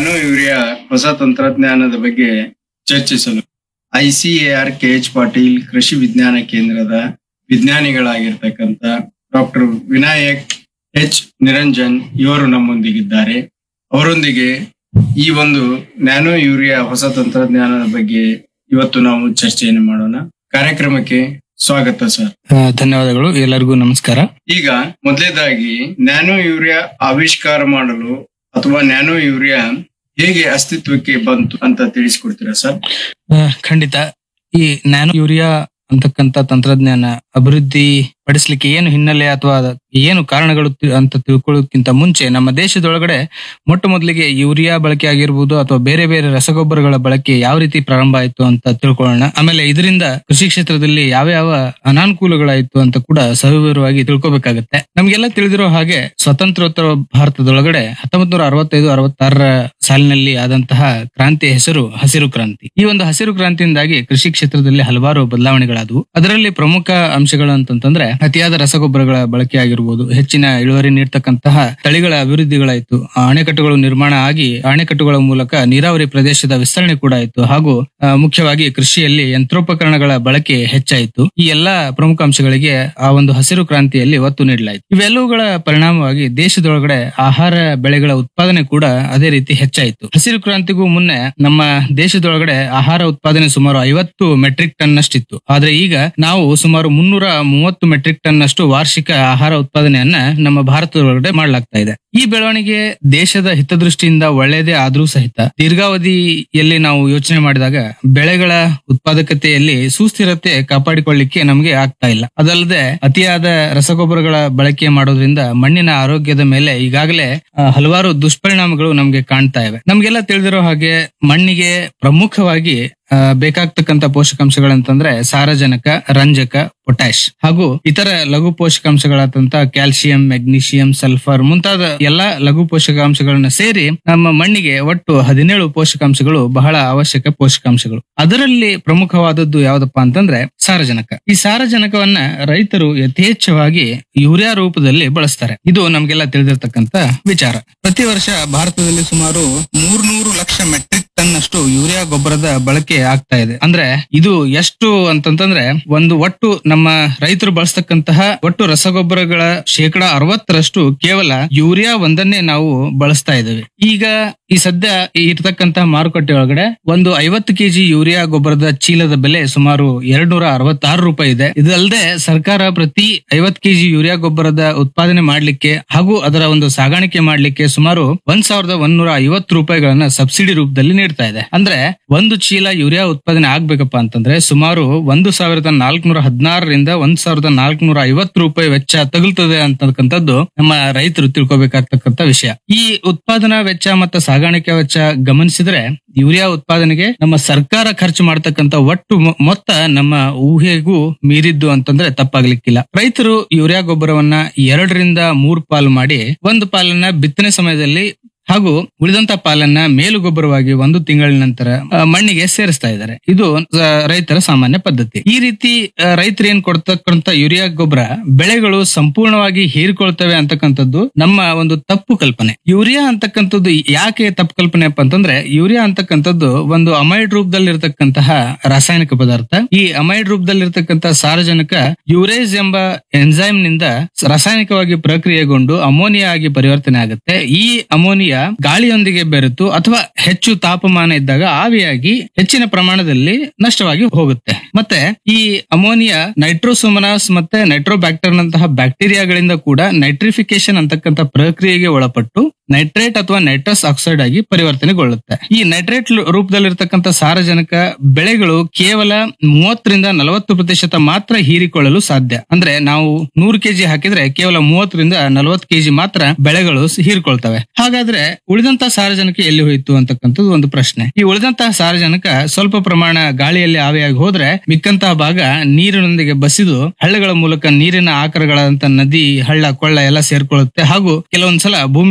nano urea ಹೊಸ ತಂತ್ರಜ್ಞಾನದ ಬಗ್ಗೆ ಚರ್ಚಿಸಲು ಐಸಿಎಆರ್ ಕೆಎಚ್ ಪಾಟೀಲ್ ಕೃಷಿ ವಿಜ್ಞಾನ ಕೇಂದ್ರದ ವಿಜ್ಞಾನಿಗಳಾಗಿರ್ತಕ್ಕಂಥ ಡಾಕ್ಟರ್ ವಿನಾಯಕ್ ಎಚ್ ನಿರಂಜನ್ ಇವರು ನಮ್ಮೊಂದಿಗಿದ್ದಾರೆ ಅವರೊಂದಿಗೆ ಈ ಒಂದು ನ್ಯಾನೋ ಯೂರಿಯಾ ಹೊಸ ತಂತ್ರಜ್ಞಾನದ ಬಗ್ಗೆ ಇವತ್ತು ನಾವು ಚರ್ಚೆಯನ್ನು ಮಾಡೋಣ ಕಾರ್ಯಕ್ರಮಕ್ಕೆ ಸ್ವಾಗತ ಸರ್ ಆ, ಧನ್ಯವಾದಗಳು ಎಲ್ಲರಿಗೂ ನಮಸ್ಕಾರ ಈಗ ಮೊದಲೇದಾಗಿ ನ್ಯಾನೋ ಯೂರಿಯಾ ಆವಿಷ್ಕಾರ ಮಾಡಲು ಅಥವಾ ನ್ಯಾನೋ ಯೂರಿಯಾ ಹೇಗೆ ಅಸ್ತಿತ್ವಕ್ಕೆ ಬಂತು ಅಂತ ತಿಳಿಸ್ಕೊಡ್ತೀರಾ ಸರ್ ಆ, ಖಂಡಿತ ಈ ನ್ಯಾನೋ ಯೂರಿಯಾ ಅಂತಕ್ಕಂತ ತಂತ್ರಜ್ಞಾನ ಅಭಿವೃದ್ಧಿ ಪಡಿಸ್ಲಿಕ್ಕೆ ಏನು ಹಿನ್ನೆಲೆ ಅಥವಾ ಅದ- ಏನು ಕಾರಣಗಳು ತಿ- ಅಂತ ತಿಳ್ಕೊಳ್ಳೋಕ್ಕಿಂತ ಮುಂಚೆ ನಮ್ಮ ದೇಶದೊಳಗಡೆ ಮೊಟ್ಟ ಮೊದಲಿಗೆ ಯೂರಿಯಾ ಬಳಕೆ ಆಗಿರ್ಬೋದು ಅಥವಾ ಬೇರೆ ಬೇರೆ ರಸಗೊಬ್ಬರಗಳ ಬಳಕೆ ಯಾವ ರೀತಿ ಪ್ರಾರಂಭ ಆಯ್ತು ಅಂತ ತಿಳ್ಕೊಳ್ಳೋಣ ಆಮೇಲೆ ಇದರಿಂದ ಕೃಷಿ ಕ್ಷೇತ್ರದಲ್ಲಿ ಯಾವ ಯಾವ ಅನಾನುಕೂಲಗಳಾಯ್ತು ಅಂತ ಕೂಡ ಸವಿವರವಾಗಿ ತಿಳ್ಕೊಬೇಕಾಗತ್ತೆ ನಮ್ಗೆಲ್ಲ ತಿಳಿದಿರೋ ಹಾಗೆ ಸ್ವತಂತ್ರೋತ್ತರ ಭಾರತದೊಳಗಡೆ ಹತ್ತೊಂಬತ್ ನೂರ ಅರವತ್ತೈದು ಅರವತ್ತಾರರ ಸಾಲಿನಲ್ಲಿ ಆದಂತಹ ಕ್ರಾಂತಿಯ ಹೆಸರು ಹಸಿರು ಕ್ರಾಂತಿ ಈ ಒಂದು ಹಸಿರು ಕ್ರಾಂತಿಯಿಂದಾಗಿ ಕೃಷಿ ಕ್ಷೇತ್ರದಲ್ಲಿ ಹಲವಾರು ಬದಲಾವಣೆಗಳಾದವು ಅದರಲ್ಲಿ ಪ್ರಮುಖ ಅಂಶಗಳು ಅಂತಂತಂದ್ರೆ ಅತಿಯಾದ ರಸಗೊಬ್ಬರಗಳ ಬಳಕೆ ಆಗಿರ್ಬೋದು ಹೆಚ್ಚಿನ ಇಳುವರಿ ನೀಡ್ತಕ್ಕಂತಹ ತಳಿಗಳ ಅಭಿವೃದ್ಧಿಗಳಾಯ್ತು ಆ ಅಣೆಕಟ್ಟುಗಳು ನಿರ್ಮಾಣ ಆಗಿ ಅಣೆಕಟ್ಟುಗಳ ಮೂಲಕ ನೀರಾವರಿ ಪ್ರದೇಶದ ವಿಸ್ತರಣೆ ಕೂಡ ಆಯ್ತು ಹಾಗೂ ಆ, ಮುಖ್ಯವಾಗಿ ಕೃಷಿಯಲ್ಲಿ ಯಂತ್ರೋಪಕರಣಗಳ ಬಳಕೆ ಹೆಚ್ಚಾಯಿತು ಈ ಎಲ್ಲಾ ಪ್ರಮುಖ ಅಂಶಗಳಿಗೆ ಆ ಒಂದು ಹಸಿರು ಕ್ರಾಂತಿಯಲ್ಲಿ ಒತ್ತು ನೀಡಲಾಯಿತು ಇವೆಲ್ಲವುಗಳ ಪರಿಣಾಮವಾಗಿ ದೇಶದೊಳಗಡೆ ಆಹಾರ ಬೆಳೆಗಳ ಉತ್ಪಾದನೆ ಕೂಡ ಅದೇ ರೀತಿ ಹೆಚ್ಚಾಯಿತು ಹಸಿರು ಕ್ರಾಂತಿಗೂ ಮುನ್ನೆ ನಮ್ಮ ದೇಶದೊಳಗಡೆ ಆಹಾರ ಉತ್ಪಾದನೆ ಸುಮಾರು ಐವತ್ತು ಮೆಟ್ರಿಕ್ ಟನ್ ನಷ್ಟಿತ್ತು ಆದ್ರೆ ಈಗ ನಾವು ಸುಮಾರು ಮುನ್ನೂರ ಮೂವತ್ತು ಮೆಟ್ರಿಕ್ ಟನ್ ನಷ್ಟು ವಾರ್ಷಿಕ ಆಹಾರ ಉತ್ಪಾದನೆಯನ್ನ ನಮ್ಮ ಭಾರತದೊಳಗಡೆ ಮಾಡಲಾಗ್ತಾ ಇದೆ ಈ ಬೆಳವಣಿಗೆ ದೇಶದ ಹಿತದೃಷ್ಟಿಯಿಂದ ಒಳ್ಳೆಯದೇ ಆದ್ರೂ ಸಹಿತ ದೀರ್ಘಾವಧಿಯಲ್ಲಿ ನಾವು ಯೋಚನೆ ಮಾಡಿದಾಗ ಬೆಳೆಗಳ ಉತ್ಪಾದಕತೆಯಲ್ಲಿ ಸುಸ್ಥಿರತೆ ಕಾಪಾಡಿಕೊಳ್ಳಿಕ್ಕೆ ನಮಗೆ ಆಗ್ತಾ ಇಲ್ಲ ಅದಲ್ಲದೆ ಅತಿಯಾದ ರಸಗೊಬ್ಬರಗಳ ಬಳಕೆ ಮಾಡೋದ್ರಿಂದ ಮಣ್ಣಿನ ಆರೋಗ್ಯದ ಮೇಲೆ ಈಗಾಗಲೇ ಆ, ಹಲವಾರು ದುಷ್ಪರಿಣಾಮಗಳು ನಮ್ಗೆ ಕಾಣ್ತಾ ಇವೆ ನಮ್ಗೆಲ್ಲ ತಿಳಿದಿರೋ ಹಾಗೆ ಮಣ್ಣಿಗೆ ಪ್ರಮುಖವಾಗಿ ಆ, ಬೇಕಾಗ್ತಕ್ಕಂತ ಪೋಷಕಾಂಶಗಳಂತಂದ್ರೆ ಸಾರಜನಕ ರಂಜಕ ಪೊಟ್ಯಾಶ್ ಹಾಗೂ ಇತರ ಲಘು ಪೋಷಕಾಂಶಗಳಾದಂತ ಕ್ಯಾಲ್ಸಿಯಂ ಮೆಗ್ನೀಷಿಯಂ ಸಲ್ಫರ್ ಮುಂತಾದ ಎಲ್ಲಾ ಲಘು ಪೋಷಕಾಂಶಗಳನ್ನ ಸೇರಿ ನಮ್ಮ ಮಣ್ಣಿಗೆ ಒಟ್ಟು ಹದಿನೇಳು ಪೋಷಕಾಂಶಗಳು ಬಹಳ ಅವಶ್ಯಕ ಪೋಷಕಾಂಶಗಳು ಅದರಲ್ಲಿ ಪ್ರಮುಖವಾದದ್ದು ಯಾವ್ದಪ್ಪ ಅಂತಂದ್ರೆ ಸಾರಜನಕ ಈ ಸಾರಜನಕವನ್ನ ರೈತರು ಯಥೇಚ್ಛವಾಗಿ ಯೂರಿಯಾ ರೂಪದಲ್ಲಿ ಬಳಸ್ತಾರೆ ಇದು ನಮ್ಗೆಲ್ಲ ತಿಳಿದಿರ್ತಕ್ಕಂತ ವಿಚಾರ ಪ್ರತಿ ವರ್ಷ ಭಾರತದಲ್ಲಿ ಸುಮಾರು ಮೂರ್ನೂರು ಲಕ್ಷ ಮೆಟ್ರಿಕ್ ಟನ್ ಅಷ್ಟು ಯೂರಿಯಾ ಗೊಬ್ಬರದ ಬಳಕೆ ಆಗ್ತಾ ಇದೆ ಅಂದ್ರೆ ಇದು ಎಷ್ಟು ಅಂತಂತಂದ್ರೆ ಒಂದು ಒಟ್ಟು ನಮ್ಮ ರೈತರು ಬಳಸ್ತಕ್ಕಂತಹ ಒಟ್ಟು ರಸಗೊಬ್ಬರಗಳ ಶೇಕಡ ಅರವತ್ತರಷ್ಟು ಕೇವಲ ಯೂರಿಯಾ ಒಂದನ್ನೇ ನಾವು ಬಳಸ್ತಾ ಇದ್ದೇವೆ ಈಗ ಈ ಸದ್ಯ ಇರ್ತಕ್ಕಂತಹ ಮಾರುಕಟ್ಟೆ ಒಳಗಡೆ ಒಂದು ಐವತ್ತು ಕೆಜಿ ಯೂರಿಯಾ ಗೊಬ್ಬರದ ಚೀಲದ ಬೆಲೆ ಸುಮಾರು ಎರಡ್ ನೂರ ಅರವತ್ತಾರು ರೂಪಾಯಿ ಇದೆ ಇದಲ್ಲದೆ ಸರ್ಕಾರ ಪ್ರತಿ ಐವತ್ ಕೆಜಿ ಯೂರಿಯಾ ಗೊಬ್ಬರದ ಉತ್ಪಾದನೆ ಮಾಡ್ಲಿಕ್ಕೆ ಹಾಗೂ ಅದರ ಒಂದು ಸಾಗಾಣಿಕೆ ಮಾಡ್ಲಿಕ್ಕೆ ಸುಮಾರು ಒಂದ್ ಸಾವಿರದ ಒಂದೂರ ಐವತ್ತು ರೂಪಾಯಿಗಳನ್ನ ಸಬ್ಸಿಡಿ ರೂಪದಲ್ಲಿ ನೀಡ್ತಾ ಇದೆ ಅಂದ್ರೆ ಒಂದು ಚೀಲ ಯೂರಿಯಾ ಉತ್ಪಾದನೆ ಆಗ್ಬೇಕಪ್ಪ ಅಂತಂದ್ರೆ ಸುಮಾರು ಒಂದು ಸಾವಿರದ ನಾಲ್ಕುನೂರ ಹದಿನಾರರಿಂದ ಒಂದ್ ಸಾವಿರದ ನಾಲ್ಕುನೂರ ಐವತ್ತು ರೂಪಾಯಿ ವೆಚ್ಚ ತಗುಲ್ತದೆ ಅಂತಕ್ಕಂಥದ್ದು ನಮ್ಮ ರೈತರು ತಿಳ್ಕೊಬೇಕಾಗ್ತಕ್ಕಂಥ ವಿಷಯ ಈ ಉತ್ಪಾದನಾ ವೆಚ್ಚ ಮತ್ತು ಸಾಗಾಣಿಕೆ ವೆಚ್ಚ ಗಮನಿಸಿದ್ರೆ ಯೂರಿಯಾ ಉತ್ಪಾದನೆಗೆ ನಮ್ಮ ಸರ್ಕಾರ ಖರ್ಚು ಮಾಡತಕ್ಕಂತ ಒಟ್ಟು ಮೊ- ಮೊತ್ತ ನಮ್ಮ ಊಹೆಗೂ ಮೀರಿದ್ದು ಅಂತಂದ್ರೆ ತಪ್ಪಾಗ್ಲಿಕ್ಕಿಲ್ಲ ರೈತರು ಯೂರಿಯಾ ಗೊಬ್ಬರವನ್ನ ಎರಡರಿಂದ ಮೂರು ಪಾಲು ಮಾಡಿ ಒಂದು ಪಾಲನ್ನ ಬಿತ್ತನೆ ಸಮಯದಲ್ಲಿ ಹಾಗೂ ಉಳಿದಂತ ಪಾಲನ್ನ ಮೇಲು ಗೊಬ್ಬರವಾಗಿ ಒಂದು ತಿಂಗಳ ನಂತರ ಆ, ಮಣ್ಣಿಗೆ ಸೇರಿಸ್ತಾ ಇದ್ದಾರೆ ಇದು ಆ, ರೈತರ ಸಾಮಾನ್ಯ ಪದ್ಧತಿ ಈ ರೀತಿ ಆ, ರೈತರು ಏನ್ ಕೊಡ್ತಕ್ಕಂತ ಯೂರಿಯಾ ಗೊಬ್ಬರ ಬೆಳೆಗಳು ಸಂಪೂರ್ಣವಾಗಿ ಹೀರಿಕೊಳ್ತವೆ ಅಂತಕ್ಕಂಥದ್ದು ನಮ್ಮ ಒಂದು ತಪ್ಪು ಕಲ್ಪನೆ ಯೂರಿಯಾ ಅಂತಕ್ಕಂಥದ್ದು ಯಾಕೆ ತಪ್ಪು ಕಲ್ಪನೆ ಅಪ್ಪ ಅಂತಂದ್ರೆ ಯೂರಿಯಾ ಅಂತಕ್ಕಂಥದ್ದು ಒಂದು ಅಮೈಡ್ ರೂಪದಲ್ಲಿರ್ತಕ್ಕಂತಹ ರಾಸಾಯನಿಕ ಪದಾರ್ಥ ಈ ಅಮೈಡ್ ರೂಪದಲ್ಲಿರ್ತಕ್ಕಂತಹ ಸಾರಜನಕ ಯೂರೇಸ್ ಎಂಬ ಎನ್ಸೈಮ್ ನಿಂದ ರಾಸಾಯನಿಕವಾಗಿ ಪ್ರಕ್ರಿಯೆಗೊಂಡು ಅಮೋನಿಯಾ ಆಗಿ ಪರಿವರ್ತನೆ ಆಗುತ್ತೆ ಈ ಅಮೋನಿಯಾ ಗಾಳಿಯೊಂದಿಗೆ ಬೆರೆತು ಅಥವಾ ಹೆಚ್ಚು ತಾಪಮಾನ ಇದ್ದಾಗ ಆವಿಯಾಗಿ ಹೆಚ್ಚಿನ ಪ್ರಮಾಣದಲ್ಲಿ ನಷ್ಟವಾಗಿ ಹೋಗುತ್ತೆ ಮತ್ತೆ ಈ ಅಮೋನಿಯಾ ನೈಟ್ರೋಸೋಮನಾಸ್ ಮತ್ತೆ ನೈಟ್ರೋಬ್ಯಾಕ್ಟರ್ ನಂತಹ ಬ್ಯಾಕ್ಟೀರಿಯಾಗಳಿಂದ ಕೂಡ ನೈಟ್ರಿಫಿಕೇಶನ್ ಅಂತಕ್ಕಂಥ ಪ್ರಕ್ರಿಯೆಗೆ ಒಳಪಟ್ಟು ನೈಟ್ರೇಟ್ ಅಥವಾ ನೈಟ್ರಸ್ ಆಕ್ಸೈಡ್ ಆಗಿ ಪರಿವರ್ತನೆಗೊಳ್ಳುತ್ತೆ ಈ ನೈಟ್ರೇಟ್ ರೂಪದಲ್ಲಿರ್ತಕ್ಕಂಥ ಸಾರಜನಕ ಬೆಳೆಗಳು ಕೇವಲ ಮೂವತ್ತರಿಂದ ನಲವತ್ತು ಪ್ರತಿಶತ ಮಾತ್ರ ಹೀರಿಕೊಳ್ಳಲು ಸಾಧ್ಯ ಅಂದ್ರೆ ನಾವು ನೂರು ಕೆಜಿ ಹಾಕಿದ್ರೆ ಕೇವಲ ಮೂವತ್ತರಿಂದ ನಲವತ್ತು ಕೆಜಿ ಮಾತ್ರ ಬೆಳೆಗಳು ಸ್- ಹೀರಿಕೊಳ್ತವೆ ಹಾಗಾದ್ರೆ ಉಳಿದಂತ ಸಾರಜನಕ ಎಲ್ಲಿ ಹೋಯಿತು ಅಂತಕ್ಕಂಥದ್ದು ಒಂದು ಪ್ರಶ್ನೆ ಈ ಉಳಿದಂತಹ ಸಾರಜನಕ ಸ್ವಲ್ಪ ಪ್ರಮಾಣ ಗಾಳಿಯಲ್ಲಿ ಆವಿಯಾಗಿ ಹೋದ್ರೆ ಮಿಕ್ಕಂತಹ ಭಾಗ ನೀರಿನೊಂದಿಗೆ ಬಸಿದು ಹಳ್ಳಗಳ ಮೂಲಕ ನೀರಿನ ಆಕರಗಳಾದಂತ ನದಿ ಹಳ್ಳ ಕೊಳ್ಳ ಎಲ್ಲ ಸೇರ್ಕೊಳ್ಳುತ್ತೆ ಹಾಗೂ ಕೆಲವೊಂದ್ಸಲ ಭೂಮಿಯಲ್ಲಿರ್ತಕ್ಕಂಥ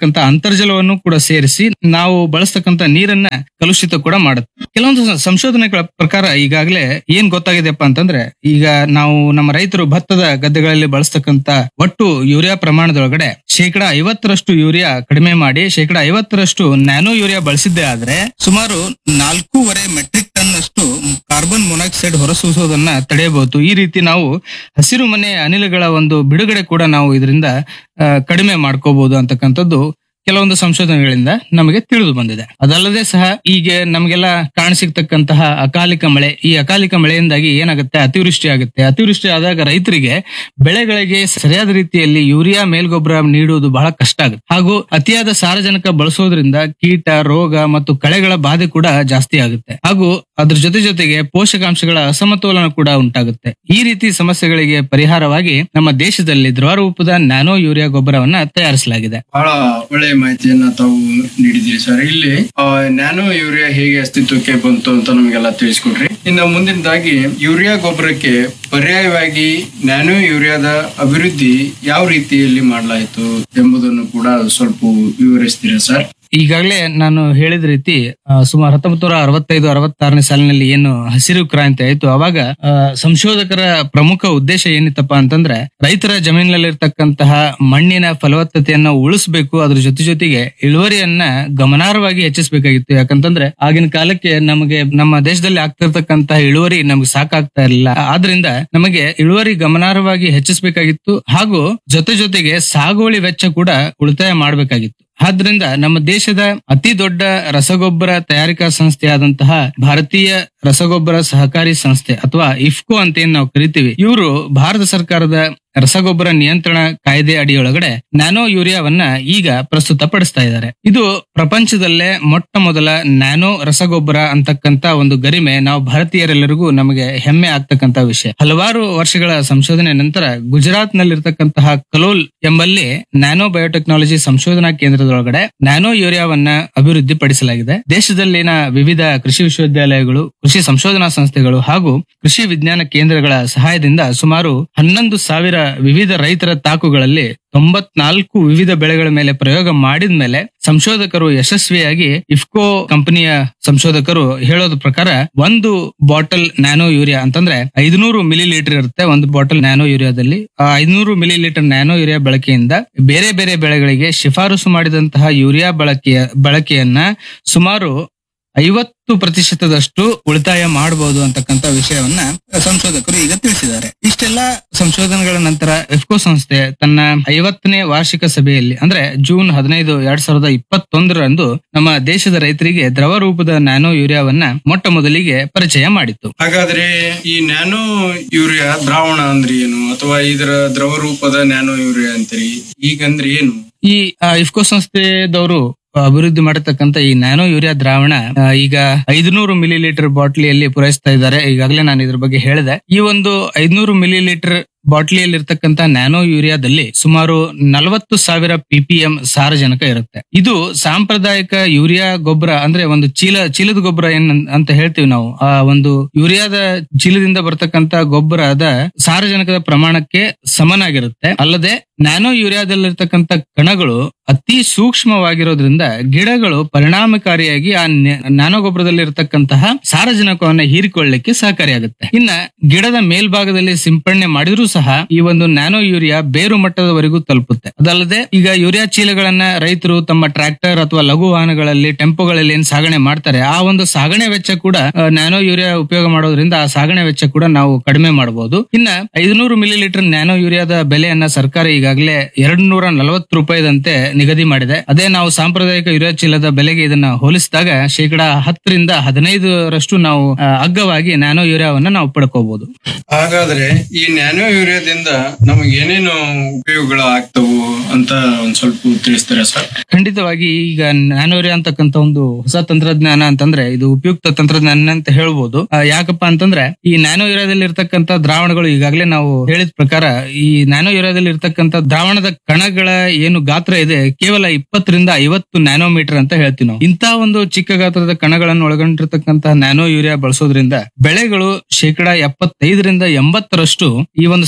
ಇರತಕ್ಕಂತ ಅಂತರ್ಜಲವನ್ನು ಕೂಡ ಸೇರಿಸಿ ನಾವು ಬಳಸ್ತಕ್ಕಂತ ನೀರನ್ನ ಕಲುಷಿತ ಕೂಡ ಮಾಡುತ್ತೆ ಕೆಲವೊಂದು ಸ- ಸಂಶೋಧನೆಗಳ ಪ್ರಕಾರ ಈಗಾಗಲೇ ಏನ್ ಗೊತ್ತಾಗಿದೆಪ್ಪ ಅಂತಂದ್ರೆ ಈಗ ನಾವು ನಮ್ಮ ರೈತರು ಭತ್ತದ ಗದ್ದೆಗಳಲ್ಲಿ ಬಳಸ್ತಕ್ಕಂತ ಒಟ್ಟು ಯೂರಿಯಾ ಪ್ರಮಾಣದೊಳಗಡೆ ಶೇಕಡ ಐವತ್ತರಷ್ಟು ಯೂರಿಯಾ ಕಡಿಮೆ ಮಾಡಿ ಶೇಕಡ ಐವತ್ತರಷ್ಟು ನ್ಯಾನೋ ಯೂರಿಯಾ ಬಳಸಿದ್ದೇ ಆದ್ರೆ ಸುಮಾರು ನಾಲ್ಕೂವರೆ ಮೆಟ್ರಿಕ್ ಟನ್ ಅಷ್ಟು ಕಾರ್ಬನ್ ಮೊನಾಕ್ಸೈಡ್ ಹೊರಸೂಸುವುದನ್ನ ತಡೆಯಬಹುದು ಈ ರೀತಿ ನಾವು ಹಸಿರು ಮನೆ ಅನಿಲಗಳ ಒಂದು ಬಿಡುಗಡೆ ಕೂಡ ನಾವು ಇದರಿಂದ ಆ, ಕಡಿಮೆ ಮಾಡ್ಕೋಬಹುದು ಅಂತಕ್ಕಂಥದ್ದು ಕೆಲವೊಂದು ಸಂಶೋಧನೆಗಳಿಂದ ನಮಗೆ ತಿಳಿದು ಬಂದಿದೆ ಅದಲ್ಲದೆ ಸಹ ಈಗ ನಮಗೆಲ್ಲ ಕಾಣಸಿಗ್ತಕ್ಕಂತಹ ಅಕಾಲಿಕ ಮಳೆ ಈ ಅಕಾಲಿಕ ಮಳೆಯಿಂದಾಗಿ ಏನಾಗುತ್ತೆ ಅತಿವೃಷ್ಟಿ ಆಗುತ್ತೆ ಅತಿವೃಷ್ಟಿ ಆದಾಗ ರೈತರಿಗೆ ಬೆಳೆಗಳಿಗೆ ಸರಿಯಾದ ರೀತಿಯಲ್ಲಿ ಯೂರಿಯಾ ಮೇಲ್ಗೊಬ್ಬರ ನೀಡುವುದು ಬಹಳ ಕಷ್ಟ ಆಗುತ್ತೆ ಹಾಗೂ ಅತಿಯಾದ ಸಾರಜನಕ ಬಳಸೋದ್ರಿಂದ ಕೀಟ ರೋಗ ಮತ್ತು ಕಳೆಗಳ ಬಾಧೆ ಕೂಡ ಜಾಸ್ತಿ ಆಗುತ್ತೆ ಹಾಗೂ ಅದ್ರ ಜೊತೆ ಜೊತೆಗೆ ಪೋಷಕಾಂಶಗಳ ಅಸಮತೋಲನ ಕೂಡ ಉಂಟಾಗುತ್ತೆ ಈ ರೀತಿ ಸಮಸ್ಯೆಗಳಿಗೆ ಪರಿಹಾರವಾಗಿ ನಮ್ಮ ದೇಶದಲ್ಲಿ ದ್ರವರೂಪದ ನ್ಯಾನೋ ಯೂರಿಯಾ ಗೊಬ್ಬರವನ್ನ ತಯಾರಿಸಲಾಗಿದೆ ಬಹಳ ಒಳ್ಳೆಯ ಮಾಹಿತಿಯನ್ನ ತಾವು ನೀಡಿದಿರಿ ಸರ್ ಇಲ್ಲಿ ಆ, ನ್ಯಾನೋ ಯೂರಿಯಾ ಹೇಗೆ ಅಸ್ತಿತ್ವಕ್ಕೆ ಬಂತು ಅಂತ ನಮಗೆಲ್ಲ ತಿಳಿಸ್ಕೊಡ್ರಿ ಇನ್ನು ಮುಂದಿನದಾಗಿ ಯೂರಿಯಾ ಗೊಬ್ಬರಕ್ಕೆ ಪರ್ಯಾಯವಾಗಿ ನ್ಯಾನೋ ಯೂರಿಯಾದ ಅಭಿವೃದ್ಧಿ ಯಾವ ರೀತಿಯಲ್ಲಿ ಮಾಡಲಾಯಿತು ಎಂಬುದನ್ನು ಕೂಡ ಸ್ವಲ್ಪ ವಿವರಿಸ್ತೀರಾ ಸರ್ ಈಗಾಗಲೇ ನಾನು ಹೇಳಿದ ರೀತಿ ಆ, ಸುಮಾರು ಹತ್ತೊಂಬತ್ತು ನೂರ ಅರವತ್ತೈದು ಅರವತ್ತಾರನೇ ಸಾಲಿನಲ್ಲಿ ಏನು ಹಸಿರು ಕ್ರಾಂತಿ ಆಯ್ತು ಅವಾಗ ಆ, ಸಂಶೋಧಕರ ಪ್ರಮುಖ ಉದ್ದೇಶ ಏನಿತ್ತಪ್ಪ ಅಂತಂದ್ರೆ ರೈತರ ಜಮೀನಿನಲ್ಲಿರ್ತಕ್ಕಂತಹ ಮಣ್ಣಿನ ಫಲವತ್ತತೆಯನ್ನ ಉಳಿಸಬೇಕು ಅದ್ರ ಜೊತೆ ಜೊತೆಗೆ ಇಳುವರಿಯನ್ನ ಗಮನಾರ್ಹವಾಗಿ ಹೆಚ್ಚಿಸಬೇಕಾಗಿತ್ತು ಯಾಕಂತಂದ್ರೆ ಆಗಿನ ಕಾಲಕ್ಕೆ ನಮಗೆ ನಮ್ಮ ದೇಶದಲ್ಲಿ ಆಗ್ತಿರ್ತಕ್ಕಂತಹ ಇಳುವರಿ ನಮ್ಗೆ ಸಾಕಾಗ್ತಾ ಇರಲಿಲ್ಲ ಆದ್ರಿಂದ ನಮಗೆ ಇಳುವರಿ ಗಮನಾರ್ಹವಾಗಿ ಹೆಚ್ಚಿಸಬೇಕಾಗಿತ್ತು ಹಾಗೂ ಜೊತೆ ಜೊತೆಗೆ ಸಾಗುವಳಿ ವೆಚ್ಚ ಕೂಡ ಉಳಿತಾಯ ಮಾಡಬೇಕಾಗಿತ್ತು ಆದ್ರಿಂದ ನಮ್ಮ ದೇಶದ ಅತಿ ದೊಡ್ಡ ರಸಗೊಬ್ಬರ ತಯಾರಿಕಾ ಸಂಸ್ಥೆಯಾದಂತಹ ಭಾರತೀಯ ರಸಗೊಬ್ಬರ ಸಹಕಾರಿ ಸಂಸ್ಥೆ ಅಥವಾ ಇಫ್ಕೋ ಅಂತ ಏನ್ ನಾವು ಕರಿತೀವಿ ಇವರು ಭಾರತ ಸರ್ಕಾರದ ರಸಗೊಬ್ಬರ ನಿಯಂತ್ರಣ ಕಾಯ್ದೆ ಅಡಿಯೊಳಗಡೆ ನ್ಯಾನೋ ಯೂರಿಯಾವನ್ನ ಈಗ ಪ್ರಸ್ತುತಪಡಿಸ್ತಾ ಇದ್ದಾರೆ ಇದು ಪ್ರಪಂಚದಲ್ಲೇ ಮೊಟ್ಟ ಮೊದಲ ನ್ಯಾನೋ ರಸಗೊಬ್ಬರ ಅಂತಕ್ಕಂತ ಒಂದು ಗರಿಮೆ ನಾವು ಭಾರತೀಯರೆಲ್ಲರಿಗೂ ನಮಗೆ ಹೆಮ್ಮೆ ಆಗ್ತಕ್ಕಂತ ವಿಷಯ ಹಲವಾರು ವರ್ಷಗಳ ಸಂಶೋಧನೆ ನಂತರ ಗುಜರಾತ್ ನಲ್ಲಿರ್ತಕ್ಕಂತಹ ಕಲೋಲ್ ಎಂಬಲ್ಲಿ ನ್ಯಾನೋ ಬಯೋಟೆಕ್ನಾಲಜಿ ಸಂಶೋಧನಾ ಕೇಂದ್ರದೊಳಗಡೆ ನ್ಯಾನೋ ಯೂರಿಯಾವನ್ನ ಅಭಿವೃದ್ಧಿ ಪಡಿಸಲಾಗಿದೆ ದೇಶದಲ್ಲಿನ ವಿವಿಧ ಕೃಷಿ ವಿಶ್ವವಿದ್ಯಾಲಯಗಳು ಕೃಷಿ ಸಂಶೋಧನಾ ಸಂಸ್ಥೆಗಳು ಹಾಗೂ ಕೃಷಿ ವಿಜ್ಞಾನ ಕೇಂದ್ರಗಳ ಸಹಾಯದಿಂದ ಸುಮಾರು ಹನ್ನೊಂದು ಸಾವಿರ ವಿವಿಧ ರೈತರ ತಾಕುಗಳಲ್ಲಿ ತೊಂಬತ್ನಾಲ್ಕು ವಿವಿಧ ಬೆಳೆಗಳ ಮೇಲೆ ಪ್ರಯೋಗ ಮಾಡಿದ ಮೇಲೆ ಸಂಶೋಧಕರು ಯಶಸ್ವಿಯಾಗಿ ಇಫ್ಕೋ ಕಂಪನಿಯ ಸಂಶೋಧಕರು ಹೇಳೋದ ಪ್ರಕಾರ ಒಂದು ಬಾಟಲ್ ನ್ಯಾನೋ ಯೂರಿಯಾ ಅಂತಂದ್ರೆ ಐದುನೂರು ಮಿಲಿ ಲೀಟರ್ ಇರುತ್ತೆ ಒಂದು ಬಾಟಲ್ ನ್ಯಾನೋ ಯೂರಿಯಾದಲ್ಲಿ ಆ ಐದುನೂರು ಮಿಲಿ ಲೀಟರ್ ನ್ಯಾನೋ ಯೂರಿಯಾ ಬಳಕೆಯಿಂದ ಬೇರೆ ಬೇರೆ ಬೆಳೆಗಳಿಗೆ ಶಿಫಾರಸು ಮಾಡಿದಂತಹ ಯೂರಿಯಾ ಬಳಕೆಯ ಬಳಕೆಯನ್ನ ಸುಮಾರು ಐವತ್ತು ಪ್ರತಿಶತದಷ್ಟು ಉಳಿತಾಯ ಮಾಡಬಹುದು ಅಂತಕ್ಕಂಥ ವಿಷಯವನ್ನ ಸಂಶೋಧಕರು ಈಗ ತಿಳಿಸಿದ್ದಾರೆ ಇಷ್ಟೆಲ್ಲ ಸಂಶೋಧನೆಗಳ ನಂತರ ಎಫ್ಕೋ ಸಂಸ್ಥೆ ತನ್ನ ಐವತ್ತನೇ ವಾರ್ಷಿಕ ಸಭೆಯಲ್ಲಿ ಅಂದ್ರೆ ಜೂನ್ ಹದಿನೈದು ಎರಡ್ ಸಾವಿರದ ಇಪ್ಪತ್ತೊಂದರಂದು ನಮ್ಮ ದೇಶದ ರೈತರಿಗೆ ದ್ರವ ರೂಪದ ನ್ಯಾನೋ ಯೂರಿಯಾವನ್ನ ಮೊಟ್ಟ ಮೊದಲಿಗೆ ಪರಿಚಯ ಮಾಡಿತ್ತು ಹಾಗಾದ್ರೆ ಈ ನ್ಯಾನೋ ಯೂರಿಯಾ ದ್ರಾವಣ ಅಂದ್ರೆ ಏನು ಅಥವಾ ಇದರ ದ್ರವ ರೂಪದ ನ್ಯಾನೋ ಯೂರಿಯಾ ಅಂತೀರಿ ಈಗಂದ್ರೆ ಏನು ಈ ಆ, ಇಫ್ಕೋ ಸಂಸ್ಥೆದವರು ಅಭಿವೃದ್ಧಿ ಮಾಡಿರ್ತಕ್ಕಂಥ ಈ ನ್ಯಾನೋ ಯೂರಿಯಾ ದ್ರಾವಣ ಆ, ಈಗ ಐದುನೂರು ಮಿಲಿ ಲೀಟರ್ ಬಾಟ್ಲಿಯಲ್ಲಿ ಪೂರೈಸ್ತಾ ಇದ್ದಾರೆ ಈಗಾಗಲೇ ನಾನು ಇದ್ರ ಬಗ್ಗೆ ಹೇಳಿದೆ ಈ ಒಂದು ಐದ್ನೂರು ಮಿಲಿ ಲೀಟರ್ ಬಾಟ್ಲಿಯಲ್ಲಿ ಇರ್ತಕ್ಕಂಥ ನ್ಯಾನೋ ಯೂರಿಯಾದಲ್ಲಿ ಸುಮಾರು ನಲವತ್ತು ಸಾವಿರ ಪಿಪಿಎಂ ಸಾರಜನಕ ಇರುತ್ತೆ ಇದು ಸಾಂಪ್ರದಾಯಿಕ ಯೂರಿಯಾ ಗೊಬ್ಬರ ಅಂದ್ರೆ ಒಂದು ಚೀಲ ಚೀಲದ ಗೊಬ್ಬರ ಏನ್ ಅಂತ ಹೇಳ್ತೀವಿ ನಾವು ಆ ಒಂದು ಯೂರಿಯಾದ ಚೀಲದಿಂದ ಬರ್ತಕ್ಕಂತ ಗೊಬ್ಬರದ ಸಾರಜನಕದ ಪ್ರಮಾಣಕ್ಕೆ ಸಮನಾಗಿರುತ್ತೆ ಅಲ್ಲದೆ ನ್ಯಾನೋ ಯೂರಿಯಾದಲ್ಲಿರ್ತಕ್ಕಂಥ ಕಣಗಳು ಅತಿ ಸೂಕ್ಷ್ಮವಾಗಿರೋದ್ರಿಂದ ಗಿಡಗಳು ಪರಿಣಾಮಕಾರಿಯಾಗಿ ಆ ನ್ಯಾ- ನ್ಯಾನೋ ಗೊಬ್ಬರದಲ್ಲಿ ಇರತಕ್ಕಂತಹ ಸಾರಜನಕವನ್ನ ಹೀರಿಕೊಳ್ಳಲಿಕ್ಕೆ ಸಹಕಾರಿಯಾಗುತ್ತೆ ಇನ್ನ ಗಿಡದ ಮೇಲ್ಭಾಗದಲ್ಲಿ ಸಿಂಪಡಣೆ ಮಾಡಿದ್ರೂ ಸಹ ಈ ಒಂದು ನ್ಯಾನೋ ಯೂರಿಯಾ ಬೇರು ಮಟ್ಟದವರೆಗೂ ತಲುಪುತ್ತೆ ಅದಲ್ಲದೆ ಈಗ ಯೂರಿಯಾ ಚೀಲಗಳನ್ನ ರೈತರು ತಮ್ಮ ಟ್ರ್ಯಾಕ್ಟರ್ ಅಥವಾ ಲಘು ವಾಹನಗಳಲ್ಲಿ ಟೆಂಪೋಗಳಲ್ಲಿ ಏನ್ ಸಾಗಣೆ ಮಾಡ್ತಾರೆ ಆ ಒಂದು ಸಾಗಣೆ ವೆಚ್ಚ ಕೂಡ ಆ, ನ್ಯಾನೋ ಯೂರಿಯಾ ಉಪಯೋಗ ಮಾಡೋದ್ರಿಂದ ಆ ಸಾಗಣೆ ವೆಚ್ಚ ಕೂಡ ನಾವು ಕಡಿಮೆ ಮಾಡಬಹುದು ಇನ್ನ ಐದುನೂರು ಮಿಲಿ ಲೀಟರ್ ನ್ಯಾನೋ ಯೂರಿಯಾದ ಬೆಲೆಯನ್ನ ಸರ್ಕಾರ ಈಗಾಗಲೇ ಎರಡ್ ನೂರ ನಲವತ್ತು ರೂಪಾಯಿದಂತೆ ನಿಗದಿ ಮಾಡಿದೆ ಅದೇ ನಾವು ಸಾಂಪ್ರದಾಯಿಕ ಯೂರಿಯಾ ಚೀಲದ ಬೆಲೆಗೆ ಇದನ್ನ ಹೋಲಿಸಿದಾಗ ಶೇಕಡ ಹತ್ತರಿಂದ ಹದಿನೈದರಷ್ಟು ನಾವು ಆ, ಅಗ್ಗವಾಗಿ ನ್ಯಾನೋ ಯೂರಿಯಾವನ್ನ ನಾವು ಪಡ್ಕೋಬಹುದು ಹಾಗಾದ್ರೆ ಈ ನ್ಯಾನೋ ಯೂರಿಯಾದಿಂದ ನಮಗೆ ಏನೇನು ಉಪಯೋಗಗಳು ಆಗ್ತವು ಅಂತ ಒಂದ್ ಸ್ವಲ್ಪ ತಿಳಿಸ್ತೀರಾ ಸರ್ ಖಂಡಿತವಾಗಿ ಈಗ ನ್ಯಾನೋ ಯೂರಿಯಾ ಅಂತಕ್ಕಂಥ ಒಂದು ಹೊಸ ತಂತ್ರಜ್ಞಾನ ಅಂತಂದ್ರೆ ಇದು ಉಪಯುಕ್ತ ತಂತ್ರಜ್ಞಾನ ಅಂತ ಹೇಳ್ಬೋದು ಆ, ಯಾಕಪ್ಪ ಅಂತಂದ್ರೆ ಈ ನ್ಯಾನೋ ಯೂರಿಯಾದಲ್ಲಿ ಇರ್ತಕ್ಕಂಥ ದ್ರಾವಣಗಳು ಈಗಾಗಲೇ ನಾವು ಹೇಳಿದ ಪ್ರಕಾರ ಈ ನ್ಯಾನೋ ಯೂರಿಯಾದಲ್ಲಿ ಇರ್ತಕ್ಕಂಥ ದ್ರಾವಣದ ಕಣಗಳ ಏನು ಗಾತ್ರ ಇದೆ ಕೇವಲ ಇಪ್ಪತ್ತರಿಂದ ಐವತ್ತು ನ್ಯಾನೋಮೀಟರ್ ಅಂತ ಹೇಳ್ತೀವಿ ನಾವು ಇಂತಹ ಒಂದು ಚಿಕ್ಕ ಗಾತ್ರದ ಕಣಗಳನ್ನು ಒಳಗೊಂಡಿರ್ತಕ್ಕಂತಹ ನ್ಯಾನೋ ಯೂರಿಯಾ ಬಳಸೋದ್ರಿಂದ ಬೆಳೆಗಳು ಶೇಕಡ ಎಪ್ಪತ್ತೈದರಿಂದ ಎಂಬತ್ತರಷ್ಟು ಈ ಒಂದು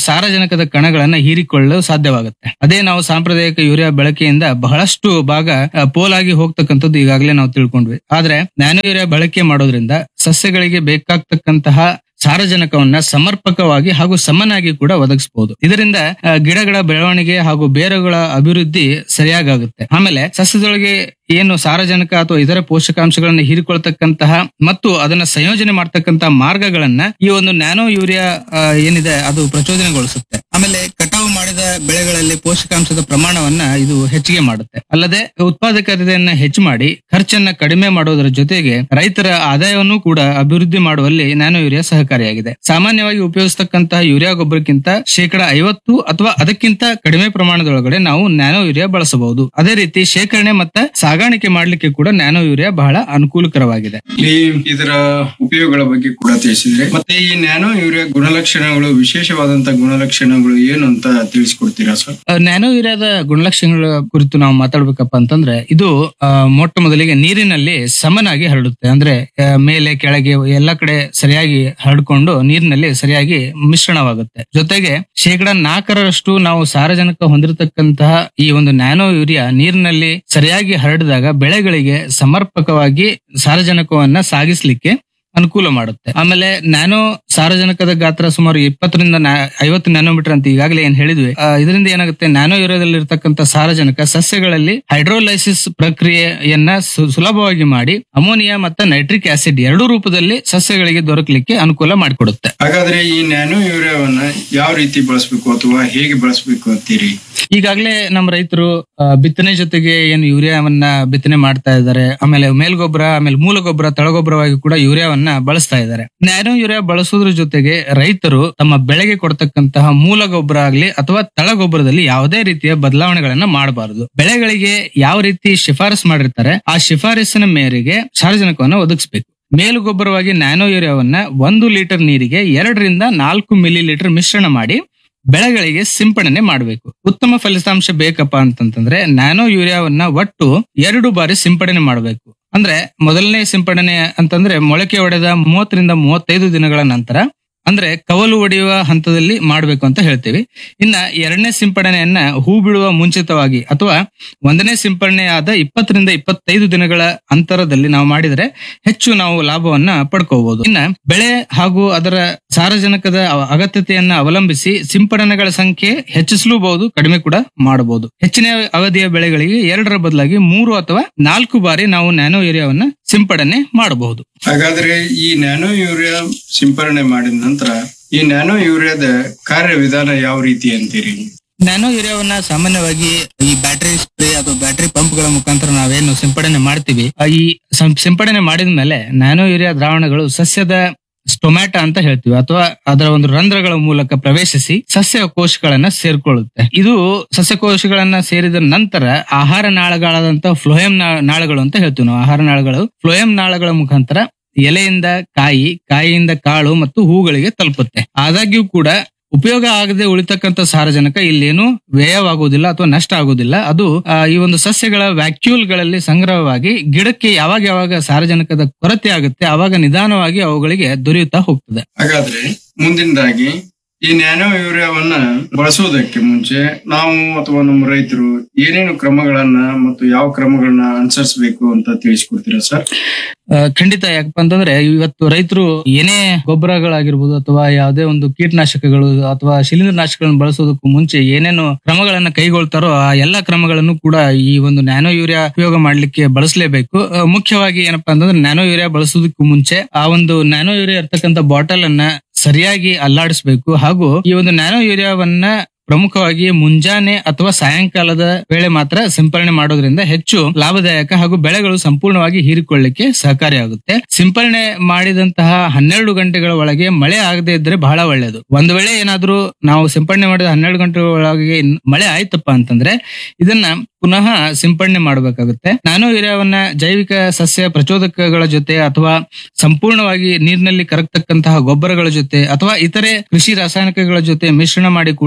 ಸಾರಜನಕದ ಕಣಗಳನ್ನ ಹೀರಿಕೊಳ್ಳಲು ಸಾಧ್ಯವಾಗುತ್ತೆ ಅದೇ ನಾವು ಸಾಂಪ್ರದಾಯಿಕ ಯೂರಿಯಾ ಬಳಕೆಯಿಂದ ಬಹಳಷ್ಟು ಭಾಗ ಆ, ಪೋಲಾಗಿ ಹೋಗ್ತಕ್ಕಂಥದ್ದು ಈಗಾಗಲೇ ನಾವು ತಿಳ್ಕೊಂಡ್ವಿ ಆದ್ರೆ ನ್ಯಾನೋ ಯೂರಿಯಾ ಬಳಕೆ ಮಾಡೋದ್ರಿಂದ ಸಸ್ಯಗಳಿಗೆ ಬೇಕಾಗ್ತಕ್ಕಂತಹ ಸಾರಜನಕವನ್ನ ಸಮರ್ಪಕವಾಗಿ ಹಾಗೂ ಸಮನಾಗಿ ಕೂಡ ಒದಗಿಸಬಹುದು ಇದರಿಂದ ಆ, ಗಿಡಗಳ ಬೆಳವಣಿಗೆ ಹಾಗೂ ಬೇರುಗಳ ಅಭಿವೃದ್ಧಿ ಸರಿಯಾಗುತ್ತೆ ಆಮೇಲೆ ಸಸ್ಯದೊಳಗೆ ಏನು ಸಾರಜನಕ ಅಥವಾ ಇತರ ಪೋಷಕಾಂಶಗಳನ್ನ ಹೀರಿಕೊಳ್ತಕ್ಕಂತಹ ಮತ್ತು ಅದನ್ನ ಸಂಯೋಜನೆ ಮಾಡ್ತಕ್ಕಂತಹ ಮಾರ್ಗಗಳನ್ನ ಈ ಒಂದು ನ್ಯಾನೋ ಯೂರಿಯಾ ಆ, ಏನಿದೆ ಅದು ಪ್ರಚೋದನೆಗೊಳಿಸುತ್ತೆ ಆಮೇಲೆ ಕಟಾವು ಮಾಡಿದ ಬೆಳೆಗಳಲ್ಲಿ ಪೋಷಕಾಂಶದ ಪ್ರಮಾಣವನ್ನ ಇದು ಹೆಚ್ಚಿಗೆ ಮಾಡುತ್ತೆ ಅಲ್ಲದೆ ಉತ್ಪಾದಕತೆಯನ್ನ ಹೆಚ್ಚು ಮಾಡಿ ಖರ್ಚನ್ನ ಕಡಿಮೆ ಮಾಡೋದರ ಜೊತೆಗೆ ರೈತರ ಆದಾಯವನ್ನು ಕೂಡ ಅಭಿವೃದ್ಧಿ ಮಾಡುವಲ್ಲಿ ನ್ಯಾನೋ ಯೂರಿಯಾ ಸಹಕಾರಿಯಾಗಿದೆ ಸಾಮಾನ್ಯವಾಗಿ ಉಪಯೋಗಿಸತಕ್ಕಂತಹ ಯೂರಿಯಾ ಗೊಬ್ಬರಕ್ಕಿಂತ ಶೇಕಡ ಐವತ್ತು ಅಥವಾ ಅದಕ್ಕಿಂತ ಕಡಿಮೆ ಪ್ರಮಾಣದೊಳಗಡೆ ನಾವು ನ್ಯಾನೋ ಯೂರಿಯಾ ಬಳಸಬಹುದು ಅದೇ ರೀತಿ ಶೇಖರಣೆ ಮತ್ತೆ ಸಾಗಾಣಿಕೆ ಮಾಡ್ಲಿಕ್ಕೆ ಕೂಡ ನ್ಯಾನೋ ಯೂರಿಯಾ ಬಹಳ ಅನುಕೂಲಕರವಾಗಿದೆ ಈ ಇದರ ಉಪಯೋಗಗಳ ಬಗ್ಗೆ ಕೂಡ ತಿಳಿಸಿದ್ರೆ ಮತ್ತೆ ಈ ನ್ಯಾನೋ ಯೂರಿಯಾ ಗುಣಲಕ್ಷಣಗಳು ವಿಶೇಷವಾದಂತ ಗುಣಲಕ್ಷಣಗಳು ಏನು ಅಂತ ತಿಳಿಸ್ಕೊಡ್ತೀರಾ ಸರ್ ಆ, ನ್ಯಾನೋ ಯೂರಿಯಾದ ಗುಣಲಕ್ಷಣಗಳ ಕುರಿತು ನಾವು ಮಾತಾಡ್ಬೇಕಪ್ಪ ಅಂತಂದ್ರೆ ಇದು ಆ, ಮೊಟ್ಟ ಮೊದಲಿಗೆ ನೀರಿನಲ್ಲಿ ಸಮನಾಗಿ ಹರಡುತ್ತೆ ಅಂದ್ರೆ ಆ, ಮೇಲೆ ಕೆಳಗೆ ಎಲ್ಲ ಕಡೆ ಸರಿಯಾಗಿ ಹರಡ್ಕೊಂಡು ನೀರಿನಲ್ಲಿ ಸರಿಯಾಗಿ ಮಿಶ್ರಣವಾಗುತ್ತೆ ಜೊತೆಗೆ ಶೇಕಡ ನಾಲ್ಕರಷ್ಟು ನಾವು ಸಾರಜನಕ ಹೊಂದಿರತಕ್ಕಂತಹ ಈ ಒಂದು ನ್ಯಾನೋ ಯೂರಿಯಾ ನೀರಿನಲ್ಲಿ ಸರಿಯಾಗಿ ಹರಡಿದಾಗ ಬೆಳೆಗಳಿಗೆ ಸಮರ್ಪಕವಾಗಿ ಸಾರಜನಕವನ್ನ ಸಾಗಿಸ್ಲಿಕ್ಕೆ ಅನುಕೂಲ ಮಾಡುತ್ತೆ ಆಮೇಲೆ ನ್ಯಾನೋ ಸಾರಜನಕದ ಗಾತ್ರ ಸುಮಾರು ಇಪ್ಪತ್ತರಿಂದ ನಾ- ಐವತ್ತು ನ್ಯಾನೋಮೀಟರ್ ಅಂತ ಈಗಾಗಲೇ ಏನ್ ಹೇಳಿದ್ವಿ ಆ, ಇದರಿಂದ ಏನಾಗುತ್ತೆ ನ್ಯಾನೋ ಯೂರಿಯಾದಲ್ಲಿ ಇರತಕ್ಕಂತ ಸಾರಜನಕ ಸಸ್ಯಗಳಲ್ಲಿ ಹೈಡ್ರೋಲೈಸಿಸ್ ಪ್ರಕ್ರಿಯೆಯನ್ನ ಸು- ಸುಲಭವಾಗಿ ಮಾಡಿ ಅಮೋನಿಯಾ ಮತ್ತು ನೈಟ್ರಿಕ್ ಆಸಿಡ್ ಎರಡೂ ರೂಪದಲ್ಲಿ ಸಸ್ಯಗಳಿಗೆ ದೊರಕಲಿಕ್ಕೆ ಅನುಕೂಲ ಮಾಡಿಕೊಡುತ್ತೆ ಹಾಗಾದ್ರೆ ಈ ನ್ಯಾನೋ ಯೂರಿಯಾವನ್ನ ಯಾವ ರೀತಿ ಬಳಸಬೇಕು ಅಥವಾ ಹೇಗೆ ಬಳಸಬೇಕು ಅಂತೀರಿ ಈಗಾಗಲೇ ನಮ್ಮ ರೈತರು ಆ, ಬಿತ್ತನೆ ಜೊತೆಗೆ ಏನು ಯೂರಿಯಾವನ್ನ ಬಿತ್ತನೆ ಮಾಡ್ತಾ ಇದ್ದಾರೆ ಆಮೇಲೆ ಮೇಲ್ಗೊಬ್ಬರ ಆಮೇಲೆ ಮೂಲ ಗೊಬ್ಬರ ತಳಗೊಬ್ಬರವಾಗಿ ಕೂಡ ಯೂರಿಯಾವನ್ನ ಬಳಸ್ತಾ ಇದ್ದಾರೆ ನ್ಯಾನೋ ಯೂರಿಯಾ ಬಳಸೋದ್ರ ಜೊತೆಗೆ ರೈತರು ತಮ್ಮ ಬೆಳೆಗೆ ಕೊಡ್ತಕ್ಕಂತಹ ಮೂಲ ಗೊಬ್ಬರ ಆಗ್ಲಿ ಅಥವಾ ತಳಗೊಬ್ಬರದಲ್ಲಿ ಯಾವುದೇ ರೀತಿಯ ಬದಲಾವಣೆಗಳನ್ನ ಮಾಡಬಾರದು ಬೆಳೆಗಳಿಗೆ ಯಾವ ರೀತಿ ಶಿಫಾರಸ್ ಮಾಡಿರ್ತಾರೆ ಆ ಶಿಫಾರಸಿನ ಮೇರೆಗೆ ಸಾರಜನಕವನ್ನ ಒದಗಿಸಬೇಕು ಮೇಲುಗೊಬ್ಬರವಾಗಿ ನ್ಯಾನೋ ಯೂರಿಯಾವನ್ನ ಒಂದು ಲೀಟರ್ ನೀರಿಗೆ ಎರಡರಿಂದ ನಾಲ್ಕು ಮಿಲಿ ಲೀಟರ್ ಮಿಶ್ರಣ ಮಾಡಿ ಬೆಳೆಗಳಿಗೆ ಸಿಂಪಡಣೆ ಮಾಡಬೇಕು ಉತ್ತಮ ಫಲಿತಾಂಶ ಬೇಕಪ್ಪ ಅಂತಂತಂದ್ರೆ ನ್ಯಾನೋ ಯೂರಿಯಾವನ್ನ ಒಟ್ಟು ಎರಡು ಬಾರಿ ಸಿಂಪಡಣೆ ಮಾಡಬೇಕು ಅಂದ್ರೆ ಮೊದಲನೇ ಸಿಂಪಡಣೆ ಅಂತಂದ್ರೆ ಮೊಳಕೆ ಒಡೆದ ಮೂವತ್ತರಿಂದ ಮೂವತ್ತೈದು ದಿನಗಳ ನಂತರ ಅಂದ್ರೆ ಕವಲು ಒಡೆಯುವ ಹಂತದಲ್ಲಿ ಮಾಡಬೇಕು ಅಂತ ಹೇಳ್ತೀವಿ ಇನ್ನ ಎರಡನೇ ಸಿಂಪಡಣೆಯನ್ನ ಹೂ ಬಿಡುವ ಮುಂಚಿತವಾಗಿ ಅಥವಾ ಒಂದನೇ ಸಿಂಪಡಣೆಯಾದ ಇಪ್ಪತ್ತರಿಂದ ಇಪ್ಪತ್ತೈದು ದಿನಗಳ ಅಂತರದಲ್ಲಿ ನಾವು ಮಾಡಿದರೆ ಹೆಚ್ಚು ನಾವು ಲಾಭವನ್ನ ಪಡ್ಕೋಬಹುದು ಇನ್ನ ಬೆಳೆ ಹಾಗೂ ಅದರ ಸಾರಜನಕದ ಅವ- ಅಗತ್ಯತೆಯನ್ನ ಅವಲಂಬಿಸಿ ಸಿಂಪಡಣೆಗಳ ಸಂಖ್ಯೆ ಹೆಚ್ಚಿಸಲೂಬಹುದು ಕಡಿಮೆ ಕೂಡ ಮಾಡಬಹುದು ಹೆಚ್ಚಿನ ಅವಧಿಯ ಬೆಳೆಗಳಿಗೆ ಎರಡರ ಬದಲಾಗಿ ಮೂರು ಅಥವಾ ನಾಲ್ಕು ಬಾರಿ ನಾವು ನ್ಯಾನೋ ಏರಿಯಾವನ್ನ ಸಿಂಪಡಣೆ ಮಾಡಬಹುದು ಹಾಗಾದ್ರೆ ಈ ನ್ಯಾನೋ ಯೂರಿಯಾ ಸಿಂಪರಣೆ ಮಾಡಿದ ನಂತರ ಈ ನ್ಯಾನೋ ಯೂರಿಯಾದ ಕಾರ್ಯವಿಧಾನ ಯಾವ ರೀತಿ ಅಂತೀರಿ ನ್ಯಾನೋ ಯೂರಿಯಾವನ್ನ ಸಾಮಾನ್ಯವಾಗಿ ಈ ಬ್ಯಾಟರಿ ಸ್ಪ್ರೇ ಅಥವಾ ಬ್ಯಾಟರಿ ಪಂಪ್ಗಳ ಮುಖಾಂತರ ನಾವೇನು ಸಿಂಪಡಣೆ ಮಾಡ್ತೀವಿ ಆ ಈ ಸಂ- ಸಿಂಪಡಣೆ ಮಾಡಿದ ಮೇಲೆ ನ್ಯಾನೋ ಯೂರಿಯಾ ದ್ರಾವಣಗಳು ಸಸ್ಯದ ಸ್ಟೊಮ್ಯಾಟ ಅಂತ ಹೇಳ್ತೀವಿ ಅಥವಾ ಅದರ ಒಂದು ರಂಧ್ರಗಳ ಮೂಲಕ ಪ್ರವೇಶಿಸಿ ಸಸ್ಯ ಕೋಶಗಳನ್ನ ಸೇರ್ಕೊಳ್ಳುತ್ತೆ ಇದು ಸಸ್ಯ ಕೋಶಗಳನ್ನ ಸೇರಿದ ನಂತರ ಆಹಾರ ನಾಳಗಳಾದಂತ ಫ್ಲೋಯಂ ನಾಳಗಳು ಅಂತ ಹೇಳ್ತೀವಿ ನಾವು ಆಹಾರ ನಾಳಗಳು ಫ್ಲೋಯಂ ನಾಳಗಳ ಮುಖಾಂತರ ಎಲೆಯಿಂದ ಕಾಯಿ ಕಾಯಿಯಿಂದ ಕಾಳು ಮತ್ತು ಹೂಗಳಿಗೆ ತಲುಪುತ್ತೆ ಆದಾಗ್ಯೂ ಕೂಡ ಉಪಯೋಗ ಆಗದೆ ಉಳಿತಕ್ಕಂತ ಸಾರಜನಕ ಇಲ್ಲೇನು ವ್ಯಯವಾಗುವುದಿಲ್ಲ ಅಥವಾ ನಷ್ಟ ಆಗುವುದಿಲ್ಲ ಅದು ಆ, ಈ ಒಂದು ಸಸ್ಯಗಳ ವ್ಯಾಕ್ಯೂಲ್ಗಳಲ್ಲಿ ಸಂಗ್ರಹವಾಗಿ ಗಿಡಕ್ಕೆ ಯಾವಾಗ ಯಾವಾಗ ಸಾರಜನಕದ ಕೊರತೆ ಆಗುತ್ತೆ ಆವಾಗ ನಿಧಾನವಾಗಿ ಅವುಗಳಿಗೆ ದೊರೆಯುತ್ತಾ ಹೋಗ್ತದೆ ಹಾಗಾದ್ರೆ ಮುಂದಿನದಾಗಿ ಈ ನ್ಯಾನೋ ಯೂರಿಯಾವನ್ನ ಬಳಸುವುದಕ್ಕೆ ಮುಂಚೆ ನಾವು ಅಥವಾ ನಮ್ಮ ರೈತರು ಏನೇನು ಕ್ರಮಗಳನ್ನ ಮತ್ತು ಯಾವ ಕ್ರಮಗಳನ್ನ ಅನುಸರಿಸಬೇಕು ಅಂತ ತಿಳಿಸ್ಕೊಡ್ತೀರಾ ಸರ್ ಆ, ಖಂಡಿತ ಯಾಕಪ್ಪ ಅಂತಂದ್ರೆ ಇವತ್ತು ರೈತರು ಏನೇ ಗೊಬ್ಬರಗಳಾಗಿರ್ಬೋದು ಅಥವಾ ಯಾವುದೇ ಒಂದು ಕೀಟನಾಶಕಗಳು ಅಥವಾ ಶಿಲೀಂಧ್ರನಾಶಕಗಳನ್ನು ಬಳಸೋದಕ್ಕೂ ಮುಂಚೆ ಏನೇನು ಕ್ರಮಗಳನ್ನ ಕೈಗೊಳ್ತಾರೋ ಆ ಎಲ್ಲಾ ಕ್ರಮಗಳನ್ನು ಕೂಡ ಈ ಒಂದು ನ್ಯಾನೋ ಯೂರಿಯಾ ಉಪಯೋಗ ಮಾಡ್ಲಿಕ್ಕೆ ಬಳಸಲೇಬೇಕು ಆ, ಮುಖ್ಯವಾಗಿ ಏನಪ್ಪಾ ಅಂತಂದ್ರೆ ನ್ಯಾನೋ ಯೂರಿಯಾ ಬಳಸೋದಕ್ಕೂ ಮುಂಚೆ ಆ ಒಂದು ನ್ಯಾನೋ ಯೂರಿಯಾ ಇರ್ತಕ್ಕಂಥ ಬಾಟಲ್ ಅನ್ನ ಸರಿಯಾಗಿ ಅಲ್ಲಾಡಿಸ್ಬೇಕು ಹಾಗೂ ಈ ಒಂದು ನ್ಯಾನೋ ಯೂರಿಯಾವನ್ನ ಪ್ರಮುಖವಾಗಿ ಮುಂಜಾನೆ ಅಥವಾ ಸಾಯಂಕಾಲದ ವೇಳೆ ಮಾತ್ರ ಸಿಂಪರಣೆ ಮಾಡೋದ್ರಿಂದ ಹೆಚ್ಚು ಲಾಭದಾಯಕ ಹಾಗೂ ಬೆಳೆಗಳು ಸಂಪೂರ್ಣವಾಗಿ ಹೀರಿಕೊಳ್ಳಿಕ್ಕೆ ಸಹಕಾರಿಯಾಗುತ್ತೆ ಸಿಂಪರಣೆ ಮಾಡಿದಂತಹ ಹನ್ನೆರಡು ಗಂಟೆಗಳ ಒಳಗೆ ಮಳೆ ಆಗದೆ ಇದ್ರೆ ಬಹಳ ಒಳ್ಳೆಯದು ಒಂದು ವೇಳೆ ಏನಾದ್ರೂ ನಾವು ಸಿಂಪರಣೆ ಮಾಡಿದ ಹನ್ನೆರಡು ಗಂಟೆ ಒಳಗೆ ಮಳೆ ಆಯ್ತಪ್ಪ ಅಂತಂದ್ರೆ ಇದನ್ನ ಪುನಃ ಸಿಂಪರಣೆ ಮಾಡಬೇಕಾಗುತ್ತೆ ನ್ಯಾನೋ ಯೂರಿಯಾವನ್ನ ಜೈವಿಕ ಸಸ್ಯ ಪ್ರಚೋದಕಗಳ ಜೊತೆ ಅಥವಾ ಸಂಪೂರ್ಣವಾಗಿ ನೀರಿನಲ್ಲಿ ಕರಗ್ತಕ್ಕಂತಹ ಗೊಬ್ಬರಗಳ ಜೊತೆ ಅಥವಾ ಇತರೆ ಕೃಷಿ ರಾಸಾಯನಿಕಗಳ ಜೊತೆ ಮಿಶ್ರಣ ಮಾಡಿ ಕೂಡ ನಾವು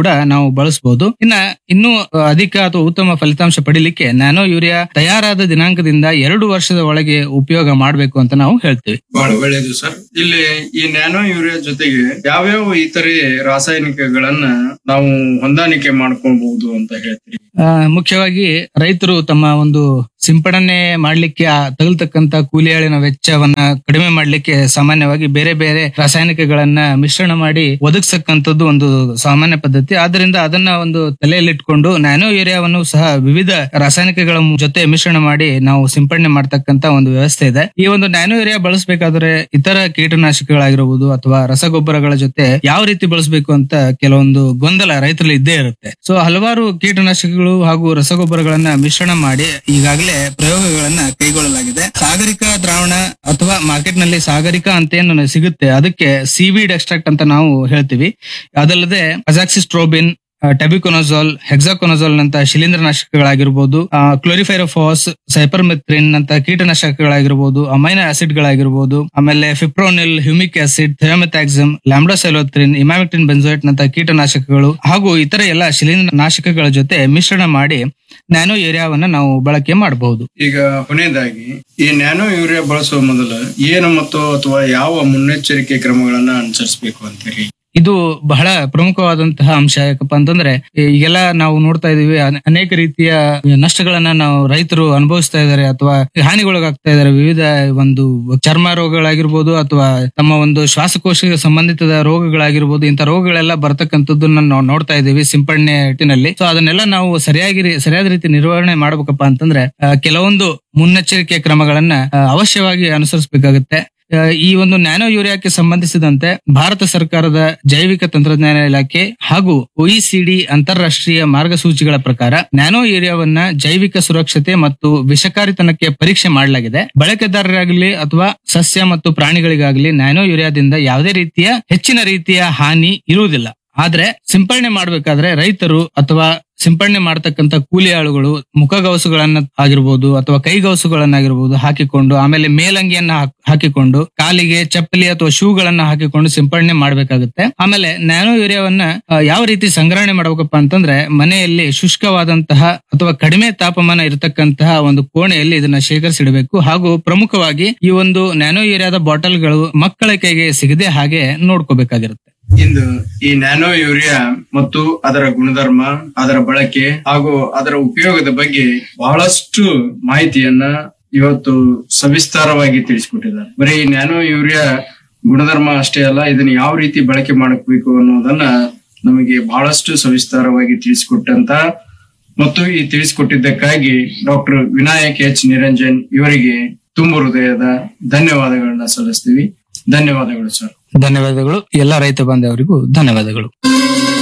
ಬಳಸಬಹುದು ಇನ್ನ ಇನ್ನೂ ಆ, ಅಧಿಕ ಅಥವಾ ಉತ್ತಮ ಫಲಿತಾಂಶ ಪಡಿಲಿಕ್ಕೆ ನ್ಯಾನೋ ಯೂರಿಯಾ ತಯಾರಾದ ದಿನಾಂಕದಿಂದ ಎರಡು ವರ್ಷದ ಒಳಗೆ ಉಪಯೋಗ ಮಾಡಬೇಕು ಅಂತ ನಾವು ಹೇಳ್ತೀವಿ ಬಹಳ ಒಳ್ಳೆಯದು ಸರ್ ಇಲ್ಲಿ ಈ ನ್ಯಾನೋ ಯೂರಿಯಾ ಜೊತೆಗೆ ಯಾವ್ಯಾವ ಇತರೆ ರಾಸಾಯನಿಕಗಳನ್ನ ನಾವು ಹೊಂದಾಣಿಕೆ ಮಾಡ್ಕೊಬಹುದು ಅಂತ ಹೇಳ್ತೀರಿ ಆ, ಮುಖ್ಯವಾಗಿ ರೈತರು ತಮ್ಮ ಒಂದು ಸಿಂಪಡಣೆ ಮಾಡ್ಲಿಕ್ಕೆ ಆ ತಗಲ್ತಕ್ಕಂತ ಕೂಲಿಯಾಳಿನ ವೆಚ್ಚವನ್ನ ಕಡಿಮೆ ಮಾಡ್ಲಿಕ್ಕೆ ಸಾಮಾನ್ಯವಾಗಿ ಬೇರೆ ಬೇರೆ ರಾಸಾಯನಿಕಗಳನ್ನ ಮಿಶ್ರಣ ಮಾಡಿ ಒದಗಿಸಕ್ಕಂಥದ್ದು ಒಂದು ಸಾಮಾನ್ಯ ಪದ್ಧತಿ ಆದ್ರಿಂದ ಅದನ್ನ ಒಂದು ತಲೆಯಲ್ಲಿಟ್ಕೊಂಡು ನ್ಯಾನೋ ಯೂರಿಯಾವನ್ನು ಸಹ ವಿವಿಧ ರಾಸಾಯನಿಕಗಳ ಜೊತೆ ಮಿಶ್ರಣ ಮಾಡಿ ನಾವು ಸಿಂಪಡಣೆ ಮಾಡ್ತಕ್ಕಂತ ಒಂದು ವ್ಯವಸ್ಥೆ ಇದೆ ಈ ಒಂದು ನ್ಯಾನೋ ಯೂರಿಯಾ ಬಳಸಬೇಕಾದ್ರೆ ಇತರ ಕೀಟನಾಶಕಗಳಾಗಿರಬಹುದು ಅಥವಾ ರಸಗೊಬ್ಬರಗಳ ಜೊತೆ ಯಾವ ರೀತಿ ಬಳಸಬೇಕು ಅಂತ ಕೆಲವೊಂದು ಗೊಂದಲ ರೈತರಲ್ಲಿ ಇದ್ದೇ ಇರುತ್ತೆ ಸೊ ಹಲವಾರು ಕೀಟನಾಶಕಗಳು ಹಾಗೂ ರಸಗೊಬ್ಬರಗಳನ್ನ ಮಿಶ್ರಣ ಮಾಡಿ ಈಗಾಗಲೇ ಪ್ರಯೋಗಗಳನ್ನ ಕೈಗೊಳ್ಳಲಾಗಿದೆ ಸಾಗರಿಕಾ ದ್ರಾವಣ ಅಥವಾ ಮಾರ್ಕೆಟ್ ನಲ್ಲಿ ಸಾಗರಿಕಾ ಅಂತ ಏನು ಸಿಗುತ್ತೆ ಅದಕ್ಕೆ ಸಿವಿಡ್ ಎಕ್ಸ್ಟ್ರಾಕ್ಟ್ ಅಂತ ನಾವು ಹೇಳ್ತೀವಿ ಅದಲ್ಲದೆ ಅಜಾಕ್ಸಿಸ್ಟ್ರೋಬಿನ್ ಟೆಬಿಕೊನಜಾಲ್ ಹೆಕ್ಸಾಕೊನಜಾಲ್ ನಂತ ಶಿಲೀಂಧ್ರನಾಶಕಗಳಾಗಿರ್ಬೋದು ಕ್ಲೋರಿಫೈರೋಫಾಸ್ ಸೈಪರ್ಮೆಥ್ರಿನ್ ಅಂತ ಕೀಟನಾಶಕಗಳಾಗಿರ್ಬೋದು ಅಮೈನೋ ಆಸಿಡ್ ಗಳಾಗಿರ್ಬೋದು ಆಮೇಲೆ fipronil humic acid thiamethoxam lambda cyhalothrin emamectin benzoate ನಂತ ಕೀಟನಾಶಕಗಳು ಹಾಗೂ ಇತರ ಎಲ್ಲ ಶಿಲೀಂಧ್ರ ನಾಶಕಗಳ ಜೊತೆ ಮಿಶ್ರಣ ಮಾಡಿ ನ್ಯಾನೋ ಯೂರಿಯಾವನ್ನ ನಾವು ಬಳಕೆ ಮಾಡಬಹುದು ಈಗ ಕೊನೆಯದಾಗಿ ಈ ನ್ಯಾನೋ ಯೂರಿಯಾ ಬಳಸುವ ಮೊದಲು ಏನು ಮತ್ತು ಅಥವಾ ಯಾವ ಮುನ್ನೆಚ್ಚರಿಕೆ ಕ್ರಮಗಳನ್ನ ಅನುಸರಿಸಬೇಕು ಅಂತೀರಿ ಇದು ಬಹಳ ಪ್ರಮುಖವಾದಂತಹ ಅಂಶ ಯಾಕಪ್ಪ ಅಂತಂದ್ರೆ ಈಗೆಲ್ಲ ನಾವು ನೋಡ್ತಾ ಇದೀವಿ ಅನೆ- ಅನೇಕ ರೀತಿಯ ನಷ್ಟಗಳನ್ನ ನಾವು ರೈತರು ಅನುಭವಿಸ್ತಾ ಇದ್ದಾರೆ ಅಥವಾ ಹಾನಿಗೊಳಗಾಗ್ತಾ ಇದ್ದಾರೆ ವಿವಿಧ ಒಂದು ಚರ್ಮ ರೋಗಗಳಾಗಿರ್ಬೋದು ಅಥವಾ ತಮ್ಮ ಒಂದು ಶ್ವಾಸಕೋಶ ಸಂಬಂಧಿತ ರೋಗಗಳಾಗಿರ್ಬೋದು ಇಂಥ ರೋಗಗಳೆಲ್ಲ ಬರ್ತಕ್ಕಂಥದ್ದನ್ನ ನಾವು ನೋಡ್ತಾ ಇದೀವಿ ಸಿಂಪಡಣೆ ನಿಟ್ಟಿನಲ್ಲಿ ಸೊ ಅದನ್ನೆಲ್ಲ ನಾವು ಸರಿಯಾಗಿ ರೀ- ಸರಿಯಾದ ರೀತಿ ನಿರ್ವಹಣೆ ಮಾಡ್ಬೇಕಪ್ಪ ಅಂತಂದ್ರೆ ಆ, ಕೆಲವೊಂದು ಮುನ್ನೆಚ್ಚರಿಕೆ ಕ್ರಮಗಳನ್ನ ಆ, ಅವಶ್ಯವಾಗಿ ಅನುಸರಿಸಬೇಕಾಗುತ್ತೆ ಆ, ಈ ಒಂದು ನ್ಯಾನೋ ಯೂರಿಯಾಕ್ಕೆ ಸಂಬಂಧಿಸಿದಂತೆ ಭಾರತ ಸರ್ಕಾರದ ಜೈವಿಕ ತಂತ್ರಜ್ಞಾನ ಇಲಾಖೆ ಹಾಗೂ ಒಇಸಿಡಿ ಅಂತಾರಾಷ್ಟ್ರೀಯ ಮಾರ್ಗಸೂಚಿಗಳ ಪ್ರಕಾರ ನ್ಯಾನೋ ಯೂರಿಯಾವನ್ನ ಜೈವಿಕ ಸುರಕ್ಷತೆ ಮತ್ತು ವಿಷಕಾರಿತನಕ್ಕೆ ಪರೀಕ್ಷೆ ಮಾಡಲಾಗಿದೆ ಬಳಕೆದಾರರಾಗಲಿ ಅಥವಾ ಸಸ್ಯ ಮತ್ತು ಪ್ರಾಣಿಗಳಿಗಾಗಲಿ ನ್ಯಾನೋ ಯೂರಿಯಾದಿಂದ ಯಾವುದೇ ರೀತಿಯ ಹೆಚ್ಚಿನ ರೀತಿಯ ಹಾನಿ ಇರುವುದಿಲ್ಲ ಆದ್ರೆ ಸಿಂಪರಣೆ ಮಾಡಬೇಕಾದ್ರೆ ರೈತರು ಅಥವಾ ಸಿಂಪಡಣೆ ಮಾಡತಕ್ಕಂತ ಕೂಲಿ ಆಳುಗಳು ಮುಖಗವಸುಗಳನ್ನ ಆಗಿರ್ಬೋದು ಅಥವಾ ಕೈಗವಸುಗಳನ್ನಾಗಿರ್ಬೋದು ಹಾಕಿಕೊಂಡು ಆಮೇಲೆ ಮೇಲಂಗಿಯನ್ನ ಹಾಕ್- ಹಾಕಿಕೊಂಡು ಕಾಲಿಗೆ ಚಪ್ಪಲಿ ಅಥವಾ ಶೂಗಳನ್ನ ಹಾಕಿಕೊಂಡು ಸಿಂಪಡಣೆ ಮಾಡಬೇಕಾಗುತ್ತೆ ಆಮೇಲೆ ನ್ಯಾನೋ ಯೂರಿಯಾವನ್ನ ಆ, ಯಾವ ರೀತಿ ಸಂಗ್ರಹಣೆ ಮಾಡಬೇಕಪ್ಪ ಅಂತಂದ್ರೆ ಮನೆಯಲ್ಲಿ ಶುಷ್ಕವಾದಂತಹ ಅಥವಾ ಕಡಿಮೆ ತಾಪಮಾನ ಇರತಕ್ಕಂತಹ ಒಂದು ಕೋಣೆಯಲ್ಲಿ ಇದನ್ನ ಶೇಖರಿಸಿಡಬೇಕು ಹಾಗೂ ಪ್ರಮುಖವಾಗಿ ಈ ಒಂದು ನ್ಯಾನೋ ಯೂರಿಯಾದ ಬಾಟಲ್ಗಳು ಮಕ್ಕಳ ಕೈಗೆ ಸಿಗದೆ ಹಾಗೆ ನೋಡ್ಕೋಬೇಕಾಗಿರುತ್ತೆ ಇಂದು ಈ ನ್ಯಾನೋ ಯೂರಿಯಾ ಮತ್ತು ಅದರ ಗುಣಧರ್ಮ ಅದರ ಬಳಕೆ ಹಾಗೂ ಅದರ ಉಪಯೋಗದ ಬಗ್ಗೆ ಬಹಳಷ್ಟು ಮಾಹಿತಿಯನ್ನ ಇವತ್ತು ಸವಿಸ್ತಾರವಾಗಿ ತಿಳಿಸಿಕೊಟ್ಟಿದ್ದಾರೆ ಬರೀ ಈ ನ್ಯಾನೋ ಯೂರಿಯಾ ಗುಣಧರ್ಮ ಅಷ್ಟೇ ಅಲ್ಲ ಇದನ್ನ ಯಾವ ರೀತಿ ಬಳಕೆ ಮಾಡಬೇಕು ಅನ್ನೋದನ್ನ ನಮಗೆ ಬಹಳಷ್ಟು ಸವಿಸ್ತಾರವಾಗಿ ತಿಳಿಸಿಕೊಟ್ಟಂತ ಮತ್ತು ಈ ತಿಳಿಸಿಕೊಟ್ಟಿದ್ದಕ್ಕಾಗಿ ಡಾಕ್ಟರ್ ವಿನಾಯಕ್ ಎಚ್ ನಿರಂಜನ್ ಇವರಿಗೆ ತುಂಬ ಹೃದಯದ ಧನ್ಯವಾದಗಳನ್ನ ಸಲ್ಲಿಸ್ತೀವಿ ಧನ್ಯವಾದಗಳು ಸರ್ ಧನ್ಯವಾದಗಳು ಎಲ್ಲ ರೈತ ಬಾಂಧವರಿಗೂ ಧನ್ಯವಾದಗಳು